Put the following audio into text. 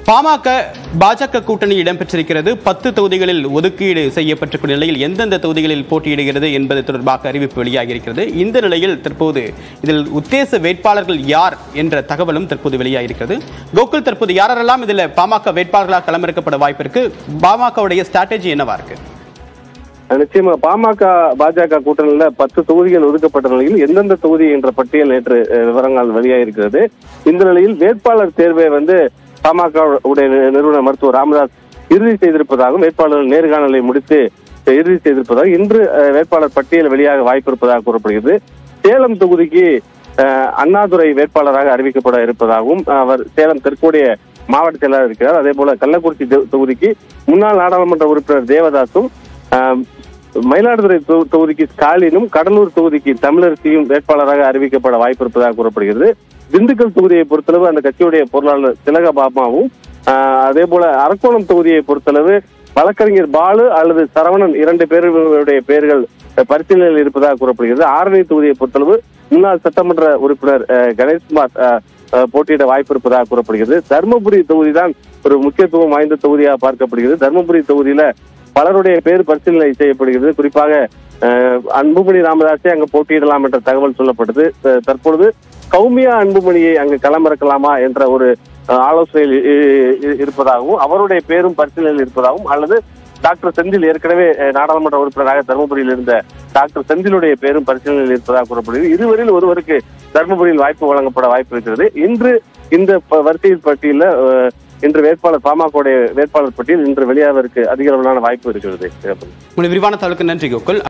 பாமக பாஜக கூட்டணி இடம்பெற்றிருக்கிறது பத்து தொகுதிகளில் ஒதுக்கீடு செய்யப்பட்டிருக்கும் நிலையில் எந்தெந்த தொகுதிகளில் போட்டியிடுகிறது என்பது தொடர்பாக அறிவிப்பு வெளியாகியிருக்கிறது இந்த நிலையில் தற்போது இதில் உத்தேச வேட்பாளர்கள் யார் என்ற தகவலும் தற்போது வெளியாகியிருக்கிறது கோகுல் தற்போது யாரெல்லாம் இதில் பாமக வேட்பாளர்களாக களமிறக்கப்பட வாய்ப்பு இருக்கு பாமகவுடைய ஸ்ட்ராட்டஜி என்னவா இருக்கு நிச்சயமா பாமக பாஜக கூட்டணியில பத்து தொகுதிகள் ஒதுக்கப்பட்ட நிலையில் எந்தெந்த தொகுதி என்ற பட்டியல் நேற்று அஹ், விவரங்கள் வெளியாகிருக்கிறது இந்த நிலையில் வேட்பாளர் தேர்வை வந்து பாமக உடைய நிறுவனர் மருத்துவர் ராமதாஸ் இறுதி செய்திருப்பதாகவும் வேட்பாளர்கள் நேர்காணலை முடித்து அஹ், இறுதி செய்திருப்பதாக இன்று அஹ், வேட்பாளர் பட்டியல் வெளியாக வாய்ப்பு இருப்பதாக கூறப்படுகிறது சேலம் தொகுதிக்கு அஹ், அண்ணாதுரை வேட்பாளராக அறிவிக்கப்பட இருப்பதாகவும் அவர் சேலம் தெற்குடைய மாவட்ட செயலாளர் இருக்கிறார் அதே போல கள்ளக்குறிச்சி தொ- தொகுதிக்கு முன்னாள் நாடாளுமன்ற உறுப்பினர் தேவதாசும் ஆஹ், மயிலாடுதுறை தொ- தொகுதிக்கு ஸ்டாலினும் கடலூர் தொகுதிக்கு தமிழரசியும் வேட்பாளராக அறிவிக்கப்பட வாய்ப்பு இருப்பதாக கூறப்படுகிறது திண்டுக்கல் தொகுதியை பொறுத்தளவு அந்த கட்சியுடைய பொருளாளர் திலக பாமாவும் ஆஹ், அதே போல அரக்கோணம் தொகுதியை பொறுத்தளவு வழக்கறிஞர் பாலு அல்லது சரவணன் இரண்டு பேருடைய பெயர்கள் பரிசீலனையில் இருப்பதாக கூறப்படுகிறது ஆரணி தொகுதியை பொறுத்தளவு முன்னாள் சட்டமன்ற உறுப்பினர் அஹ், கணேஷ்குமார் அஹ், அஹ், போட்டியிட வாய்ப்பு இருப்பதாக கூறப்படுகிறது தருமபுரி தொகுதி தான் ஒரு முக்கியத்துவம் வாய்ந்த தொகுதியாக பார்க்கப்படுகிறது தருமபுரி தொகுதியில பலருடைய பேர் பரிசீலனை செய்யப்படுகிறது குறிப்பாக அஹ், அன்புமணி ராமதாஸே அங்கு போட்டியிடலாம் என்ற தகவல் சொல்லப்பட்டது அஹ், தற்பொழுது கௌமியா அன்புமணியை அங்கு களமிறக்கலாமா என்ற ஒரு அஹ், ஆலோசனையில் இ- இ- இருப்பதாகவும் அவருடைய பேரும் பரிசீலனையில் இருப்பதாகவும் அல்லது டாக்டர் செந்தில் ஏற்கனவே அஹ், நாடாளுமன்ற உறுப்பினராக தருமபுரியில் இருந்த டாக்டர் செந்திலுடைய பேரும் பரிசீலனையில் இருப்பதாக கூறப்படுகிறது இருவரில் ஒருவருக்கு தருமபுரியில் வாய்ப்பு வழங்கப்பட வாய்ப்பு இருக்கிறது இன்று இந்த ப- வரிசையில் பட்டியலில் அஹ், இன்று வேட்பாளர் பாமகவுடைய வேட்பாளர் பட்டியல் இன்று வெளியாவதற்கு அதிக அளவிலான வாய்ப்பு இருக்கிறது உங்களுடைய விரிவான தகவலுக்கு நன்றி கோகுல்